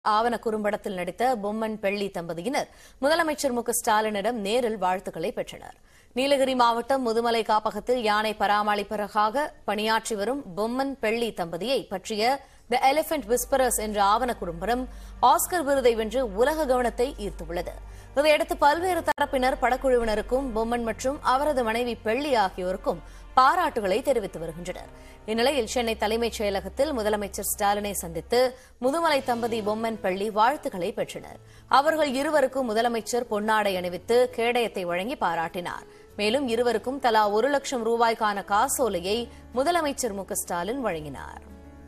ஆவண குறும்படத்தில் நடித்த பொம்மன் பெள்ளி தம்பதியினர் முதலமைச்சர் மு க ஸ்டாலினிடம் நேரில் வாழ்த்துக்களை பெற்றனர் நீலகிரி மாவட்டம் முதுமலை காப்பகத்தில் யானை பராமரிப்பதற்காக பணியாற்றி வரும் பொம்மன் பெள்ளி தம்பதியை பற்றிய த எலிபென்ட் விஸ்பரர்ஸ் என்ற ஆவண குறும்படம் ஆஸ்கர் விருதை வென்று உலக கவனத்தை ஈர்த்துள்ளது இதையடுத்து பல்வேறு தரப்பினர் படக்குழுவினருக்கும் பொம்மன் மற்றும் அவரது மனைவி பெள்ளி ஆகியோருக்கும் பாராட்டுகளை தெரிவித்து வருகின்றனர் இந்நிலையில் சென்னை தலைமைச் செயலகத்தில் முதலமைச்சர் ஸ்டாலினை சந்தித்து முதுமலை தம்பதி பொம்மன் பள்ளி வாழ்த்துக்களை பெற்றனர் அவர்கள் இருவருக்கும் முதலமைச்சர் பொன்னாடை அணிவித்து கேடயத்தை வழங்கி பாராட்டினார் மேலும் இருவருக்கும் தலா ஒரு லட்சம் ரூபாய்க்கான காசோலையை முதலமைச்சர் மு க ஸ்டாலின் வழங்கினார்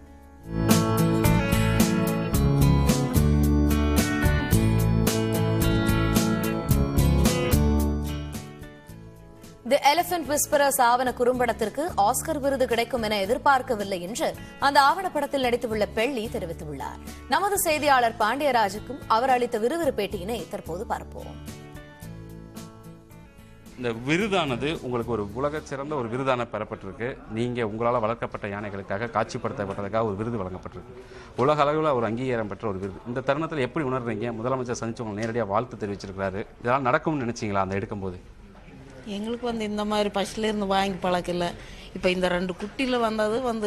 தி எலிபென்ட் விஸ்பரர்ஸ் ஆவண குறும்படத்திற்கு ஆஸ்கர் விருது கிடைக்கும் என எதிர்பார்க்கவில்லை என்று அந்த ஆவணப்படத்தில் நடித்துள்ள பெள்ளி தெரிவித்துள்ளார் நமது செய்தியாளர் பாண்டியராஜுக்கும் அவர் அளித்த விறுவிறு பேட்டியினை தற்போது பார்ப்போம் இந்த விருதானது உங்களுக்கு ஒரு உலக சிறந்த ஒரு விருதான பெறப்பட்டிருக்கு நீங்கள் உங்களால் வளர்க்கப்பட்ட யானைகளுக்காக காட்சிப்படுத்தப்பட்டதுக்காக ஒரு விருது வழங்கப்பட்டிருக்கு உலக அளவில் ஒரு அங்கீகாரம் பெற்ற ஒரு விருது இந்த தருணத்தில் எப்படி உணர்றீங்க முதலமைச்சர் சந்திச்சு உங்களுக்கு நேரடியாக வாழ்த்து தெரிவிச்சிருக்கிறாரு இதெல்லாம் நடக்கும்னு நினைச்சீங்களா அந்த எடுக்கும்போது எங்களுக்கு வந்து இந்த மாதிரி ஃபஸ்ட்ல இருந்து வாங்கி பழக்கல இப்போ இந்த ரெண்டு குட்டியில் வந்தது வந்து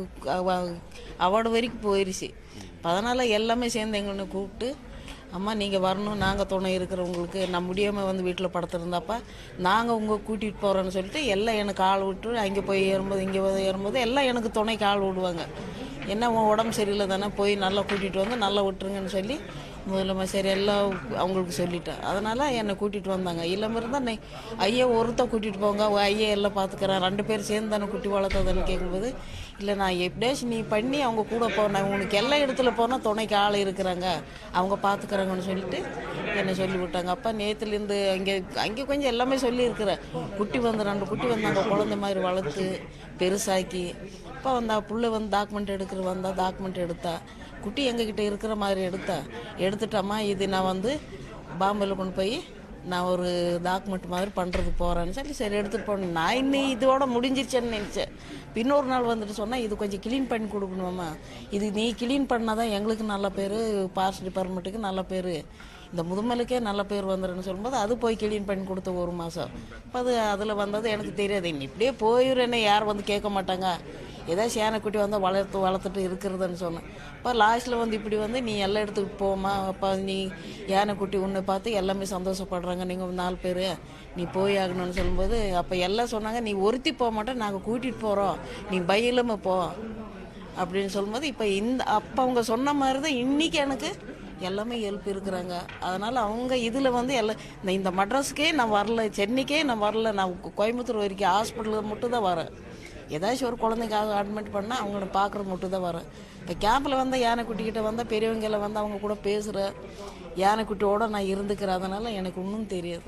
அவார்டு வரைக்கும் போயிருச்சு இப்ப அதனால எல்லாமே சேர்ந்து எங்களை கூப்பிட்டு அம்மா நீங்கள் வரணும் நாங்கள் துணை இருக்கிறவங்களுக்கு நான் முடியாமல் வந்து வீட்டில் படுத்திருந்தாப்பா நாங்கள் உங்கள் கூட்டிகிட்டு போகிறோன்னு சொல்லிட்டு எல்லாம் எனக்கு ஆள் விட்டு அங்கே போய் ஏறும்போது இங்கே போய் ஏறும்போது எல்லாம் எனக்கு துணைக்கு ஆள் விடுவாங்க என்ன உன் உடம்பு சரியில்லை தானே போய் நல்லா கூட்டிகிட்டு வந்து நல்லா விட்டுருங்கன்னு சொல்லி முதலமைச்சர் எல்லாம் அவங்களுக்கு சொல்லிட்டேன் அதனால் என்னை கூட்டிகிட்டு வந்தாங்க இல்லாமல் இருந்தால் நீ ஐயா ஒருத்தர் கூட்டிகிட்டு போங்க உன் ஐயா எல்லாம் பார்த்துக்கிறேன் ரெண்டு பேர் சேர்ந்து தானே குட்டி வளர்த்ததுன்னு கேட்கும்போது இல்லை நான் எப்படியாச்சும் நீ பண்ணி அவங்க கூட போனேன் உனக்கு எல்லா இடத்துல போனால் துணைக்கு ஆள் இருக்கிறாங்க அவங்க பார்த்துக்கிறாங்கன்னு சொல்லிட்டு என்னை சொல்லி விட்டாங்க அப்பா நேற்றுலேருந்து அங்கே அங்கே கொஞ்சம் எல்லாமே சொல்லியிருக்கிறேன் குட்டி வந்து ரெண்டு குட்டி வந்தாங்க குழந்தை மாதிரி வளர்த்து பெருசாக்கி அப்பா வந்தா புள்ள வந்து டாக்குமெண்ட் எடுக்கிற வந்தா டாக்குமெண்ட் எடுத்தா குட்டி எங்ககிட்ட இருக்கிற மாதிரி எடுத்தா எடுத்துட்டம்மா இது நான் வந்து பாம்பேல கொண்டு போய் நான் ஒரு டாக்குமெண்ட் மாதிரி பண்ணுறது போகிறேன்னு சொல்லி சரி எடுத்துகிட்டு போனேன் நான் இன்னும் இதோட முடிஞ்சிருச்சேன்னு நினச்சேன் இன்னொரு நாள் வந்துட்டு சொன்னால் இது கொஞ்சம் க்ளீன் பண்ணி கொடுக்கணுமாம்மா இது நீ க்ளீன் பண்ணால் தான் எங்களுக்கு நல்ல பேர் பார்ஸ் டிபார்ட்மெண்ட்டுக்கு நல்ல பேர் இந்த முதுமலுக்கே நல்ல பேர் வந்துடுன்னு சொல்லும்போது அது போய் க்ளீன் பண்ணி கொடுத்த ஒரு மாதம் அப்போ அது அதில் வந்தது எனக்கு தெரியாது இன்னும் இப்படியே போயிடுறேன்னு யார் வந்து கேட்க மாட்டாங்க ஏதாவது சேனைக்குட்டி வந்தால் வளர்த்து வளர்த்துட்டு இருக்கிறதுன்னு சொன்னேன் இப்போ லாஸ்ட்டில் வந்து இப்படி வந்து நீ எல்லாம் எடுத்துக்கிட்டு போமா அப்போ நீ யானைக்குட்டி உன்னை பார்த்து எல்லாமே சந்தோஷப்படுறாங்க நீங்கள் நாலு பேர் நீ போய் ஆகணும்னு சொல்லும்போது அப்போ எல்லாம் சொன்னாங்க நீ ஒருத்தி போக மாட்டேன் நாங்கள் கூட்டிகிட்டு போகிறோம் நீ பயிலுமே போ அப்படின்னு சொல்லும்போது இப்போ இந்த அப்போ அவங்க சொன்ன மாதிரி தான் இன்றைக்கி எனக்கு எல்லாமே ஹெல்ப் இருக்கிறாங்க அதனால் அவங்க இதில் வந்து எல்லாம் இந்த- இந்த மட்ராஸுக்கே நான் வரல சென்னைக்கே நான் வரல நான் கோ- கோயம்புத்தூர் வரைக்கும் ஹாஸ்பிட்டலுக்கு மட்டும் தான் வரேன் ஏதாச்சும் ஒரு குழந்தைக்காக அட்மிட் பண்ணால் அவங்கள பார்க்குறது மட்டும் தான் வரேன் இப்போ கேம்பில் வந்தால் யானைக்குட்டிக்கிட்ட வந்தால் பெரியவங்க எல்லாம் வந்து அவங்க கூட பேசுகிறேன் யானைக்குட்டியோட நான் இருந்துக்கிறேன் அதனால் எனக்கு இன்னும் தெரியாது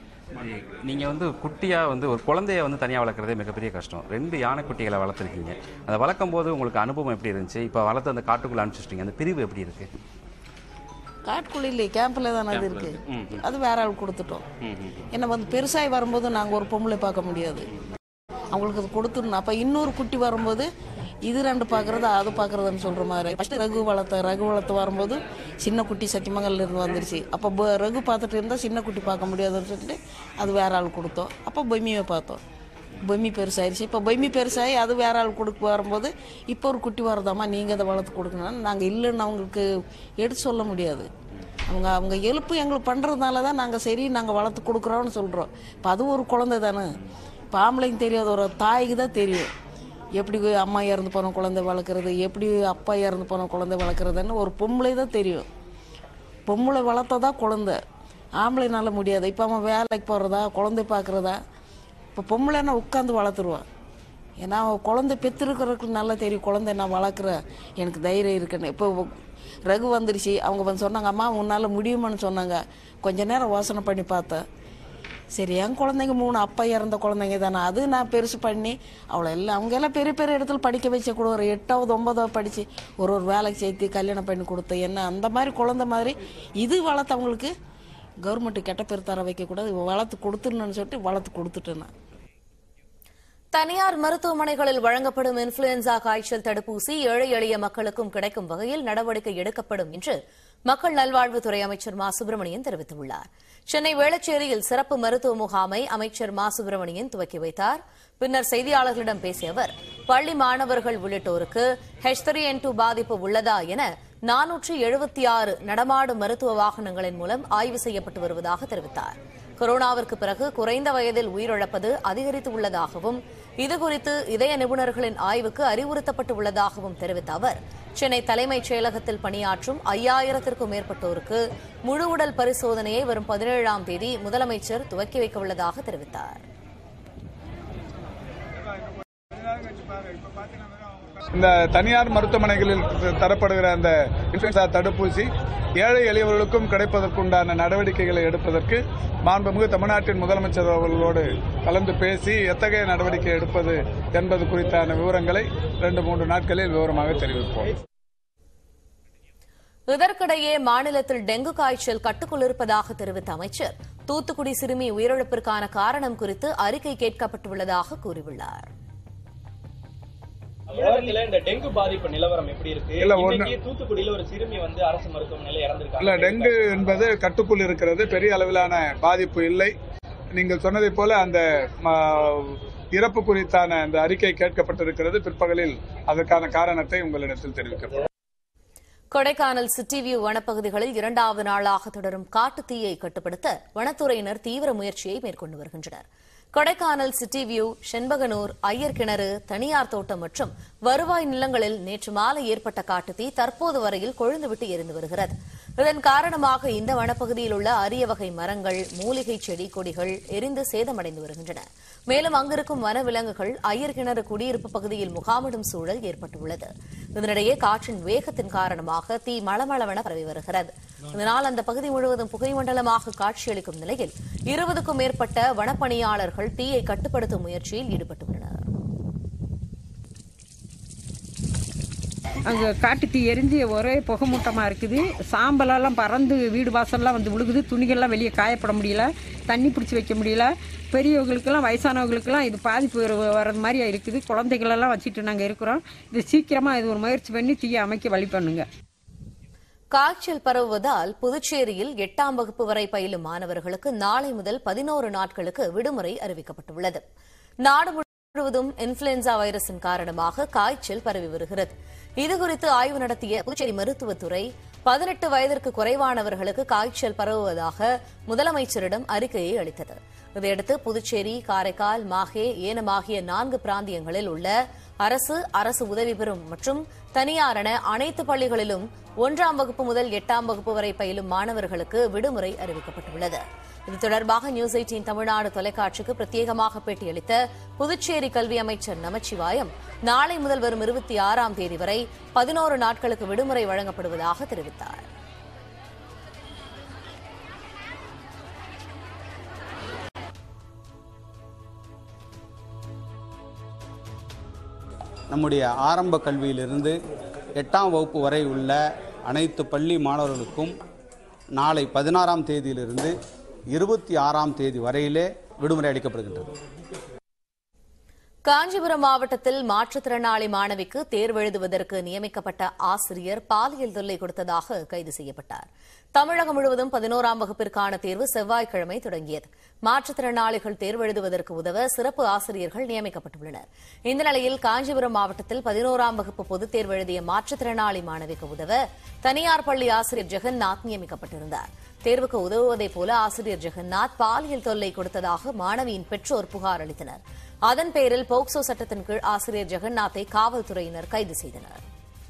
நீங்கள் வந்து குட்டியாக வந்து ஒரு குழந்தைய வந்து தனியாக வளர்க்குறதே மிகப்பெரிய கஷ்டம் ரெண்டு யானைக்குட்டிகளை வளர்த்துருக்கீங்க அதை வளர்க்கும் போது உங்களுக்கு அனுபவம் எப்படி இருந்துச்சு இப்போ வளர்த்து அந்த காட்டுக்குள்ளே அனுப்பிச்சிட்டிங்க அந்த பிரிவு எப்படி இருக்குது காட்டுக்குள்ளே இல்லையே கேம்பில் தானே அது இருக்குது அது வேற ஆள் கொடுத்துட்டோம் என்ன வந்து பெருசாகி வரும்போது நாங்கள் ஒரு பொம்பளை பார்க்க முடியாது அவங்களுக்கு அது கொடுத்துடணும் அப்போ இன்னொரு குட்டி வரும்போது இது ரெண்டு பார்க்குறது அது பார்க்குறதுன்னு சொல்கிற மாதிரி ஃபஸ்ட்டு ரகு வளர்த்த ரகு வளர்த்து வரும்போது சின்ன குட்டி சத்தியமங்கல்ல இருந்து வந்துருச்சு அப்போ ப- ரகு பார்த்துட்டு இருந்தால் சின்ன குட்டி பார்க்க முடியாதுன்னு சொல்லிட்டு அது வேற ஆள் கொடுத்தோம் அப்போ பொம்மியை பார்த்தோம் பொம்மி பெருசாயிருச்சு இப்போ பொம்மி பெருசாகி அது வேற ஆள் கொடுக்க வரும்போது இப்போ ஒரு குட்டி வரதாம்மா நீங்கள் அதை வளர்த்து கொடுக்கணும் நாங்கள் இல்லைன்னு அவங்களுக்கு எடுத்து சொல்ல முடியாது அவங்க அவங்க எழுப்பு எங்களுக்கு பண்ணுறதுனால தான் நாங்கள் சரி நாங்கள் வளர்த்து கொடுக்குறோன்னு சொல்கிறோம் இப்போ அது ஒரு குழந்தை தானே இப்போ ஆம்பளைங்க தெரியாத ஒரு தாய்க்கு தான் தெரியும் எப்படி அம்மா இறந்து போன குழந்தை வளர்க்குறது எப்படி அப்பா இறந்து போன குழந்தை வளர்க்குறதுன்னு ஒரு பொம்பளை தான் தெரியும் பொம்பளை வளர்த்தா குழந்தை ஆம்பளைனால முடியாது இப்போ அவன் வேலைக்கு போகிறதா குழந்தை பார்க்குறதா இப்போ பொம்பளைன்னா உட்காந்து வளர்த்துருவான் ஏன்னா அவன் குழந்தை பெற்றிருக்கிறதுக்கு நல்லா தெரியும் குழந்தை நான் வளர்க்குறேன் எனக்கு தைரியம் இருக்குன்னு இப்போ ரகு வந்துருச்சு அவங்க வந்து சொன்னாங்க அம்மா உன்னால் முடியுமான்னு சொன்னாங்க கொஞ்ச நேரம் யோசனை பண்ணி பார்த்தேன் சரி என் குழந்தைங்க மூணு அப்பா இறந்த குழந்தைங்க தானே அது நான் பெருசு பண்ணி அவளை எல்லாம் அவங்க எல்லாம் பெரிய பெரிய இடத்துல படிக்க வச்ச கூட ஒரு எட்டாவது ஒன்பதாவது படித்து ஒரு ஒரு வேலைக்கு சேர்த்து கல்யாணம் பண்ணி கொடுத்த என்ன அந்த மாதிரி குழந்தை மாதிரி இது வளர்த்தவங்களுக்கு கவர்மெண்ட்டு கெட்ட பேர் தர வைக்கக்கூடாது வளர்த்து கொடுத்துடணும்னு சொல்லிட்டு வளர்த்து கொடுத்துட்டேன் நான் தனியார் மருத்துவமனைகளில் வழங்கப்படும் இன்ஃபுளுன்சா காய்ச்சல் தடுப்பூசி ஏழை எளிய மக்களுக்கும் கிடைக்கும் வகையில் நடவடிக்கை எடுக்கப்படும் என்று மக்கள் நல்வாழ்வுத்துறை அமைச்சர் மா சுப்பிரமணியன் தெரிவித்துள்ளார் சென்னை வேளச்சேரியில் சிறப்பு மருத்துவ முகாமை அமைச்சர் மா சுப்பிரமணியன் துவக்கி வைத்தார் பின்னர் செய்தியாளர்களிடம் பேசிய அவர் பள்ளி மாணவர்கள் உள்ளிட்டோருக்கு ஹெச் த்ரீ என் டூ பாதிப்பு உள்ளதா என நானூற்றி எழுபத்தி ஆறு நடமாடும் மருத்துவ வாகனங்களின் மூலம் ஆய்வு செய்யப்பட்டு வருவதாக தெரிவித்தார் கொரோனாவிற்கு பிறகு குறைந்த வயதில் உயிரிழப்பது அதிகரித்து உள்ளதாகவும் இதுகுறித்து இதய நிபுணர்களின் ஆய்வுக்கு அறிவுறுத்தப்பட்டு உள்ளதாகவும் தெரிவித்த அவர் சென்னை தலைமைச் செயலகத்தில் பணியாற்றும் ஐயாயிரத்திற்கும் மேற்பட்டோருக்கு முழு உடல் பரிசோதனையை வரும் பதினேழாம் தேதி முதலமைச்சர் துவக்கி வைக்க உள்ளதாக தெரிவித்தார் இந்த தனியார் மருத்துவமனைகளில் தரப்படுகிற அந்த இன்ஃபுளுன்சா தடுப்பூசி ஏழை எளியவர்களுக்கும் கிடைப்பதற்குண்டான நடவடிக்கைகளை எடுப்பதற்கு மாண்புமிகு தமிழ்நாட்டின் முதலமைச்சர் அவர்களோடு கலந்து பேசி எத்தகைய நடவடிக்கை எடுப்பது என்பது குறித்தான விவரங்களை ரெண்டு மூன்று நாட்களில் விவரமாக தெரிவிப்போம் இதற்கிடையே மாநிலத்தில் டெங்கு காய்ச்சல் கட்டுக்குள் இருப்பதாக தெரிவித்த அமைச்சர் தூத்துக்குடி சிறுமி உயிரிழப்பிற்கான காரணம் குறித்து அறிக்கை கேட்கப்பட்டுள்ளதாக கூறியுள்ளார் தமிழகத்துல இந்த டெங்கு பாதிப்பு நிலவரம் எப்படி இருக்கு இல்ல, ஒண்ணு- இன்னைக்கு தூத்துக்குடியில ஒரு சிறுமி வந்து அரசு மருத்துவமனையில இல்ல இறந்திருக்காங்க டெங்கு என்பது கட்டுக்குள் இருக்கிறது பெரிய அளவிலான பாதிப்பு இல்லை நீங்கள் சொன்னதைப் போல அந்த ம, இறப்பு குறித்தான அந்த அறிக்கை கேட்கப்பட்டிருக்கிறது பிற்பகலில் அதற்கான காரணத்தை உங்களிடத்தில் தெரிவிக்கப்படும் கொடைக்கானல் சிட்டி வியூ வனப்பகுதிகளில் இரண்டாவது நாளாக தொடரும் காட்டுத் தீயை கட்டுப்படுத்த வனத்துறையினர் தீவிர முயற்சியை மேற்கொண்டு வருகின்றனர் கொடைக்கானல் சிட்டி வியூ செண்பகனூர் ஐயர் கிணறு தனியார் தோட்டம் மற்றும் வருவாய் நிலங்களில் நேற்று மாலை ஏற்பட்ட காட்டுத்தீ தற்போது வரையில் கொழுந்துவிட்டு எரிந்து வருகிறது இதன் காரணமாக இந்த வனப்பகுதியில் உள்ள அரிய வகை மரங்கள் மூலிகை செடி கொடிகள் எரிந்து சேதமடைந்து வருகின்றன மேலும் அங்கிருக்கும் வனவிலங்குகள் ஐயர் கிணறு குடியிருப்பு பகுதியில் முகாமிடும் சூழல் ஏற்பட்டுள்ளது இதனிடையே காற்றின் வேகத்தின் காரணமாக தீ மளமளவென பரவி வருகிறது இதனால் அந்த பகுதி முழுவதும் புகைமண்டலமாக காட்சியளிக்கும் நிலையில் இருபதுக்கும் மேற்பட்ட வனப்பணியாளர்கள் தீயை கட்டுப்படுத்தும் முயற்சியில் ஈடுபட்டுள்ளனர் அங்கே காட்டுத்தீ எரிஞ்சு ஒரே புகை மூட்டமாக இருக்குது சாம்பலெல்லாம் பறந்து வீடு வாசல்லாம் வந்து விழுகுது துணிகள்லாம் வெளியே காயப்பட முடியல தண்ணி பிடிச்சி வைக்க முடியல பெரியவங்களுக்கெல்லாம் வயசானவங்களுக்கெல்லாம் இது பாதிப்பு வர- வர்றது மாதிரி இருக்குது குழந்தைகளெல்லாம் வச்சுட்டு நாங்கள் இருக்கிறோம் இது சீக்கிரமாக இது ஒரு முயற்சி பண்ணி தீயை அமைக்க வழி பண்ணுங்க காய்ச்சல் பரவுவதால் புதுச்சேரியில் எட்டாம் வகுப்பு வரை பயிலும் மாணவர்களுக்கு நாளை முதல் பதினோரு நாட்களுக்கு விடுமுறை அறிவிக்கப்பட்டுள்ளது நாடு முழுவதும் இன்ஃபுளுன்சா வைரஸின் காரணமாக காய்ச்சல் பரவி வருகிறது இதுகுறித்து ஆய்வு நடத்திய புதுச்சேரி மருத்துவத்துறை பதினெட்டு வயதிற்கு குறைவானவர்களுக்கு காய்ச்சல் பரவுவதாக முதலமைச்சரிடம் அறிக்கையை அளித்தது இதையடுத்து புதுச்சேரி காரைக்கால் மாஹே ஏனம் ஆகிய நான்கு பிராந்தியங்களில் உள்ள அரசு அரசு உதவி பெறும் மற்றும் தனியாரென அனைத்து பள்ளிகளிலும் ஒன்றாம் வகுப்பு முதல் எட்டாம் வகுப்பு வரை பயிலும் மாணவர்களுக்கு விடுமுறை அறிவிக்கப்பட்டுள்ளது இது தொடர்பாக நியூஸ் எயிட்டீன் தமிழ்நாடு தொலைக்காட்சிக்கு பிரத்யேகமாக பேட்டியளித்த புதுச்சேரி கல்வி அமைச்சர் நமச்சிவாயம் நாளை முதல் வரும் இருபத்தி ஆறாம் தேதி வரை பதினோரு நாட்களுக்கு விடுமுறை வழங்கப்படுவதாக தெரிவித்தார் நம்முடைய ஆரம்ப கல்வியிலிருந்து எட்டாம் வகுப்பு வரை உள்ள அனைத்து பள்ளி மாணவர்களுக்கும் நாளை பதினாறாம் தேதியிலிருந்து இருபத்தி ஆறாம் தேதி வரையிலே விடுமுறை அளிக்கப்படுகின்றது காஞ்சிபுரம் மாவட்டத்தில் மாற்றுத்திறனாளி மாணவிக்கு தேர்வு எழுதுவதற்கு நியமிக்கப்பட்ட ஆசிரியர் பாலியல் தொல்லை கொடுத்ததாக கைது செய்யப்பட்டார் தமிழகம் முழுவதும் பதினோராம் வகுப்பிற்கான தேர்வு செவ்வாய்க்கிழமை தொடங்கியது மாற்றுத்திறனாளிகள் தேர்வு எழுதுவதற்கு உதவ சிறப்பு ஆசிரியர்கள் நியமிக்கப்பட்டுள்ளனர் இந்த நிலையில் காஞ்சிபுரம் மாவட்டத்தில் பதினோராம் வகுப்பு பொதுத் தேர்வு எழுதிய மாற்றுத்திறனாளி மாணவிக்கு உதவ தனியார் பள்ளி ஆசிரியர் ஜெகந்நாத் நியமிக்கப்பட்டிருந்தார் தேர்வுக்கு உதவுவதைப் போல ஆசிரியர் ஜெகந்நாத் பாலியல் தொல்லை கொடுத்ததாக மாணவியின் பெற்றோர் புகார் அளித்தனர் அதன் பேரில் போக்சோ சட்டத்தின் கீழ் ஆசிரியர் ஜெகந்நாத்தை காவல்துறையினர் கைது செய்தனர்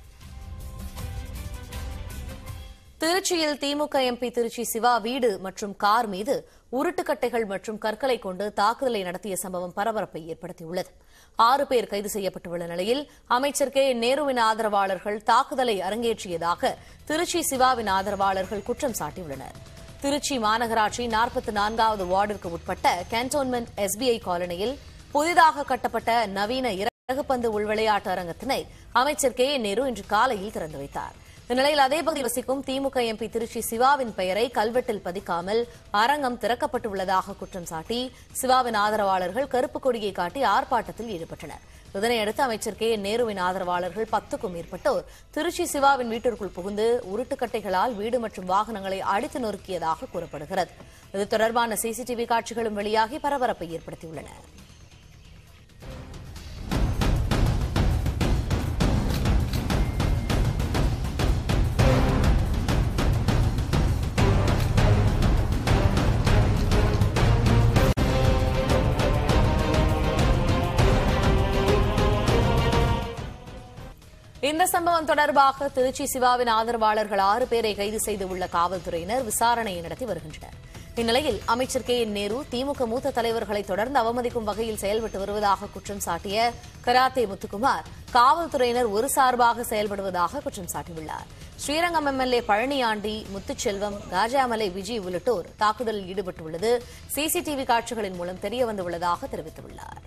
திருச்சியில் திமுக எம்பி திருச்சி சிவா வீடு மற்றும் கார் மீது உருட்டுக்கட்டைகள் மற்றும் கற்களை கொண்டு தாக்குதலை நடத்திய சம்பவம் பரபரப்பை ஏற்படுத்தியுள்ளது ஆறு பேர் கைது செய்யப்பட்டுள்ள நிலையில் அமைச்சர் கே நேருவின் ஆதரவாளர்கள் தாக்குதலை அரங்கேற்றியதாக திருச்சி சிவாவின் ஆதரவாளர்கள் குற்றம் சாட்டியுள்ளனர் திருச்சி மாநகராட்சி நாற்பத்தி நான்காவது வார்டிற்கு உட்பட்ட கேன்டோன்மெண்ட் எஸ்பிஐ காலனியில் புதிதாக கட்டப்பட்ட நவீன இறகுப்பந்து உள்விளையாட்டு அரங்கத்தினை அமைச்சர் கே நேரு இன்று காலையில் திறந்து வைத்தார் இந்நிலையில் அதே பகுதியில் வசிக்கும் திமுக எம்பி திருச்சி சிவாவின் பெயரை கல்வெட்டில் பதிக்காமல் அரங்கம் திறக்கப்பட்டுள்ளதாக குற்றம் சாட்டி சிவாவின் ஆதரவாளர்கள் கருப்பு கொடியை காட்டி ஆர்ப்பாட்டத்தில் ஈடுபட்டனர் இதனையடுத்து அமைச்சர் கே என் நேருவின் ஆதரவாளர்கள் பத்துக்கும் மேற்பட்டோர் திருச்சி சிவாவின் வீட்டிற்குள் புகுந்து உருட்டுக்கட்டைகளால் வீடு மற்றும் வாகனங்களை அடித்து நொறுக்கியதாக கூறப்படுகிறது இது தொடர்பான சிசிடிவி காட்சிகளும் வெளியாகி பரபரப்பை ஏற்படுத்தியுள்ளன இந்த சம்பவம் தொடர்பாக திருச்சி சிவாவின் ஆதரவாளர்கள் ஆறு பேரை கைது செய்துள்ள காவல்துறையினர் விசாரணையை நடத்தி வருகின்றனர் இந்நிலையில் அமைச்சர் கே என் நேரு திமுக மூத்த தலைவர்களை தொடர்ந்து அவமதிக்கும் வகையில் செயல்பட்டு வருவதாக குற்றம் சாட்டிய கராத்தே முத்துக்குமார் காவல்துறையினர் ஒரு சார்பாக செயல்படுவதாக குற்றம் சாட்டியுள்ளார் ஸ்ரீரங்கம் எம்எல்ஏ பழனியாண்டி முத்துச்செல்வம் காஜாமலை விஜய் உள்ளிட்டோர் தாக்குதலில் ஈடுபட்டுள்ளது சிசிடிவி காட்சிகளின் மூலம் தெரியவந்துள்ளதாக தெரிவித்துள்ளார்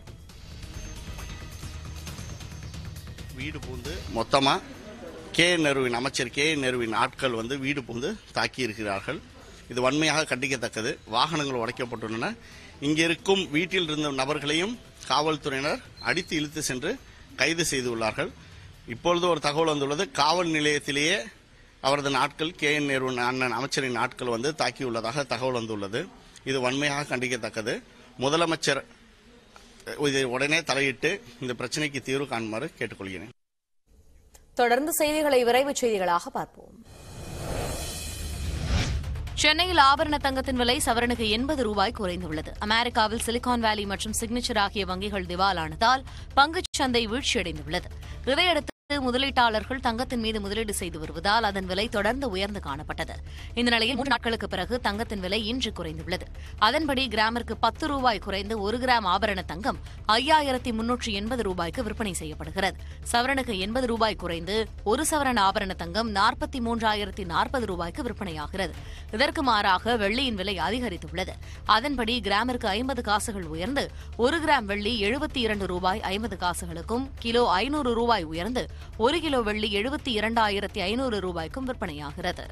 வீடு பூந்து மொத்தமாக கே நெருவின் அமைச்சர் கே நெருவின் ஆட்கள் வந்து வீடு பூந்து தாக்கி இருக்கிறார்கள் இது வன்மையாக கண்டிக்கத்தக்கது வாகனங்கள் உடைக்கப்பட்டுள்ளன இங்கே இருக்கும் வீட்டில் இருந்த நபர்களையும் காவல்துறையினர் அடித்து இழுத்து சென்று கைது செய்துள்ளார்கள் இப்பொழுது ஒரு தகவல் வந்துள்ளது காவல் நிலையத்திலேயே அவரது நாட்கள் கே என் நேரு அண்ணன் அமைச்சரின் நாட்கள் வந்து தாக்கியுள்ளதாக தகவல் வந்துள்ளது இது வன்மையாக கண்டிக்கத்தக்கது முதலமைச்சர் இதை உடனே தலையிட்டு இந்த பிரச்சனைக்கு தீர்வு காணுமாறு கேட்டுக்கொள்கிறேன் தொடர்ந்து செய்திகளை விரைவுச் செய்திகளாக பார்ப்போம் சென்னையில் ஆபரண தங்கத்தின் விலை சவரனுக்கு எண்பது ரூபாய் குறைந்துள்ளது அமெரிக்காவில் சிலிகான் வேலி மற்றும் சிக்னேச்சர் ஆகிய வங்கிகள் திவாலானதால் பங்குச் சந்தை வீழ்ச்சியடைந்துள்ளது இதையடுத்து முதலீட்டாளர்கள் தங்கத்தின் மீது முதலீடு செய்து வருவதால் அதன் விலை தொடர்ந்து உயர்ந்து காணப்பட்டது இந்த நிலையில் மூன்று நாட்களுக்கு பிறகு தங்கத்தின் விலை இன்று குறைந்துள்ளது அதன்படி கிராமிற்கு பத்து ரூபாய் குறைந்து ஒரு கிராம் ஆபரண தங்கம் ஐயாயிரத்தி முன்னூற்றி எண்பது ரூபாய்க்கு விற்பனை செய்யப்படுகிறது சவரனுக்கு எண்பது ரூபாய் குறைந்து ஒரு சவரன் ஆபரண தங்கம் நாற்பத்தி மூன்றாயிரத்தி நாற்பது ரூபாய்க்கு விற்பனையாகிறது இதற்கு மாறாக வெள்ளியின் விலை அதிகரித்துள்ளது அதன்படி கிராமிற்கு ஐம்பது காசுகள் உயர்ந்து ஒரு கிராம் வெள்ளி எழுபத்தி இரண்டு ரூபாய் ஐம்பது காசுகளுக்கும் கிலோ ஐநூறு ரூபாய் உயர்ந்து ஒரு கிலோ வெள்ளி எழுபத்தி இரண்டாயிரத்தி ஐநூறு ரூபாய்க்கும் விற்பனையாகிறது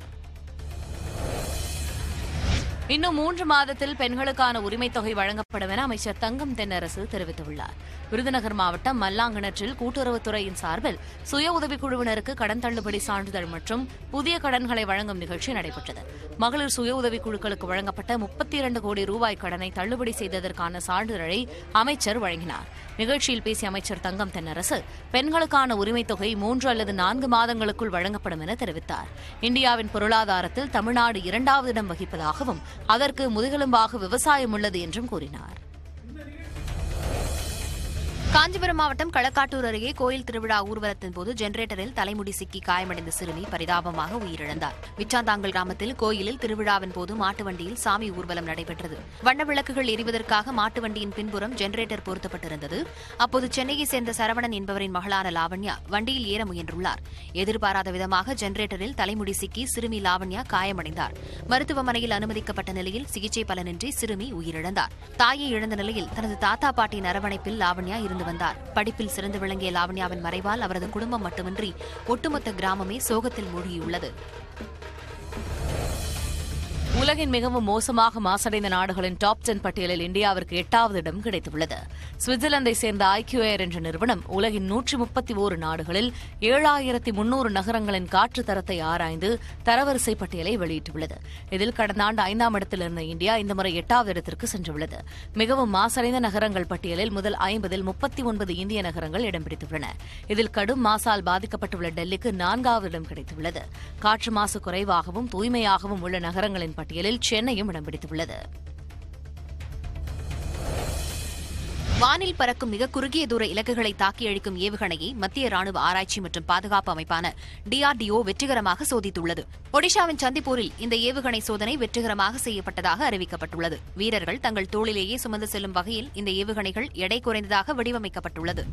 இன்னும் மூன்று மாதத்தில் பெண்களுக்கான உரிமைத் தொகை வழங்கப்படும் என அமைச்சர் தங்கம் தென்னரசு தெரிவித்துள்ளார் விருதுநகர் மாவட்டம் மல்லாங்கிணற்றில் கூட்டுறவுத்துறையின் சார்பில் சுய உதவிக் குழுவினருக்கு கடன் தள்ளுபடி சான்றிதழ் மற்றும் புதிய கடன்களை வழங்கும் நிகழ்ச்சி நடைபெற்றது மகளிர் சுய உதவிக் குழுக்களுக்கு வழங்கப்பட்ட முப்பத்தி இரண்டு கோடி ரூபாய் கடனை தள்ளுபடி செய்ததற்கான சான்றிதழை அமைச்சர் வழங்கினார் நிகழ்ச்சியில் பேசிய அமைச்சர் தங்கம் தென்னரசு பெண்களுக்கான உரிமைத் தொகை மூன்று அல்லது நான்கு மாதங்களுக்குள் வழங்கப்படும் என தெரிவித்தார் இந்தியாவின் பொருளாதாரத்தில் தமிழ்நாடு இரண்டாவது இடம் வகிப்பதாகவும் அதற்கு முதுகெலும்பாக விவசாயம் உள்ளது என்றும் கூறினார் காஞ்சிபுரம் மாவட்டம் களக்காட்டூர் அருகே கோயில் திருவிழா ஊர்வலத்தின் போது ஜெனரேட்டரில் தலைமுடி சிக்கி காயமடைந்த சிறுமி பரிதாபமாக உயிரிழந்தார் விச்சாந்தாங்கல் கிராமத்தில் கோயிலில் திருவிழாவின் போது மாட்டு வண்டியில் சாமி ஊர்வலம் நடைபெற்றது வண்ண விளக்குகள் எரிவதற்காக மாட்டு வண்டியின் பின்புறம் ஜெனரேட்டர் பொருத்தப்பட்டிருந்தது அப்போது சென்னையை சேர்ந்த சரவணன் என்பவரின் மகளான லாவண்யா வண்டியில் ஏற முயன்றுள்ளார் எதிர்பாராத விதமாக ஜெனரேட்டரில் தலைமுடி சிக்கி சிறுமி லாவண்யா காயமடைந்தார் மருத்துவமனையில் அனுமதிக்கப்பட்ட நிலையில் சிகிச்சை பலனின்றி சிறுமி உயிரிழந்தார் தாயை இழந்த நிலையில் தனது தாத்தா பாட்டியின் அரவணைப்பில் லாவண்யா இருந்து வந்தார் படிப்பில் சிறந்து விளங்கிய லாவண்யாவின் மறைவால் அவரது குடும்பம் மட்டுமின்றி ஒட்டுமொத்த கிராமமே சோகத்தில் மூழ்கியுள்ளது உலகின் மிகவும் மோசமாக மாசடைந்த நாடுகளின் டாப் டென் பட்டியலில் இந்தியாவிற்கு எட்டாவது இடம் கிடைத்துள்ளது சுவிட்சர்லாந்தை சேர்ந்த ஐக்கியூ ஏர் என்ற நிறுவனம் உலகின் நூற்றி முப்பத்தி ஓரு நாடுகளில் ஏழாயிரத்தி முன்னூறு நகரங்களின் காற்று தரத்தை ஆராய்ந்து தரவரிசை பட்டியலை வெளியிட்டுள்ளது இதில் கடந்த ஆண்டு ஐந்தாம் இடத்தில் இருந்த இந்தியா இந்த முறை எட்டாவது இடத்திற்கு சென்றுள்ளது மிகவும் மாசடைந்த நகரங்கள் பட்டியலில் முதல் ஐம்பதில் முப்பத்தி ஒன்பது இந்திய நகரங்கள் இடம் பிடித்துள்ளன இதில் கடும் மாசால் பாதிக்கப்பட்டுள்ள டெல்லிக்கு நான்காவது இடம் கிடைத்துள்ளது காற்று மாசு குறைவாகவும் தூய்மையாகவும் உள்ள நகரங்களின் பட்டியலில் சென்னையும் இடம் பிடித்துள்ளது வானில் பறக்கும் மிக குறுகிய தூர இலக்குகளை தாக்கி அழிக்கும் ஏவுகணையை மத்திய ராணுவ ஆராய்ச்சி மற்றும் பாதுகாப்பு அமைப்பான டிஆர்டிஓ வெற்றிகரமாக சோதித்துள்ளது ஒடிஷாவின் சந்திப்பூரில் இந்த ஏவுகணை சோதனை வெற்றிகரமாக செய்யப்பட்டதாக அறிவிக்கப்பட்டுள்ளது வீரர்கள் தங்கள் தோளிலேயே சுமந்து செல்லும் வகையில் இந்த ஏவுகணைகள் எடை குறைந்ததாக வடிவமைக்கப்பட்டுள்ளது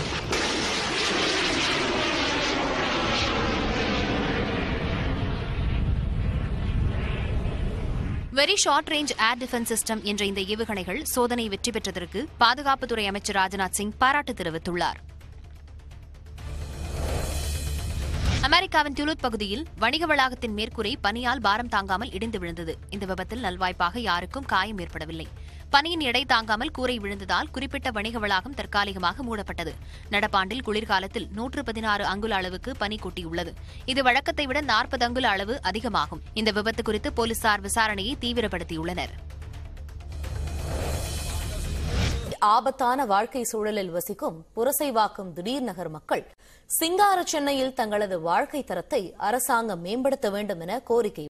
very short range air defence system என்ற இந்த ஏவுகணைகள் சோதனை வெற்றி பெற்றதற்கு பாதுகாப்புத்துறை அமைச்சர் ராஜ்நாத் சிங் பாராட்டு தெரிவித்துள்ளார் அமெரிக்காவின் துலுத் பகுதியில் வணிக வளாகத்தின் மேற்கூரை பனியால் பாரம் தாங்காமல் இடிந்து விழுந்தது இந்த விபத்தில் நல்வாய்ப்பாக யாருக்கும் காயம் ஏற்படவில்லை பனியின் எடை தாங்காமல் கூரை விழுந்ததால் குறிப்பிட்ட வணிக வளாகம் தற்காலிகமாக மூடப்பட்டது நடப்பாண்டில் குளிர்காலத்தில் நூற்று பதினாறு அங்குல அளவுக்கு பனி கொட்டியுள்ளது இது வழக்கத்தை விட நாற்பது அங்குல அளவு அதிகமாகும் இந்த விபத்து குறித்து போலீசார் விசாரணையை தீவிரப்படுத்தியுள்ளனர் ஆபத்தான வாழ்க்கை சூழலில் வசிக்கும் புரசைவாக்கும் திடீர் நகர் மக்கள் சிங்கார சென்னையில் தங்களது வாழ்க்கை தரத்தை அரசாங்கம் மேம்படுத்த வேண்டும் என கோரிக்கை